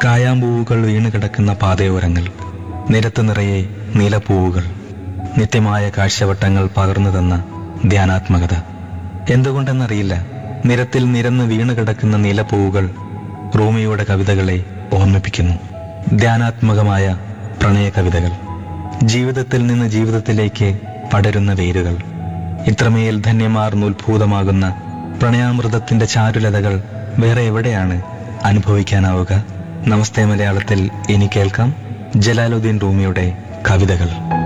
കായാമ്പൂവുകൾ വീണ് കിടക്കുന്ന പാതയോരങ്ങൾ നിരത്ത് നിറയെ നീലപ്പൂവുകൾ നിത്യമായ കാഴ്ചവട്ടങ്ങൾ പകർന്നു തന്ന ധ്യാനാത്മകത എന്തുകൊണ്ടെന്നറിയില്ല നിരത്തിൽ നിരന്ന് വീണ് കിടക്കുന്ന നീലപ്പൂവുകൾ റൂമിയുടെ കവിതകളെ ഓർമ്മിപ്പിക്കുന്നു ധ്യാനാത്മകമായ പ്രണയ കവിതകൾ ജീവിതത്തിൽ നിന്ന് ജീവിതത്തിലേക്ക് പടരുന്ന വേരുകൾ ഇത്രമേൽ ധന്യമാർന്നുത്ഭൂതമാകുന്ന പ്രണയാമൃതത്തിന്റെ ചാരുലതകൾ വേറെ എവിടെയാണ് അനുഭവിക്കാനാവുക നമസ്തേ മലയാളത്തിൽ ഇനി കേൾക്കാം ജലാലുദ്ദീൻ റൂമിയുടെ കവിതകൾ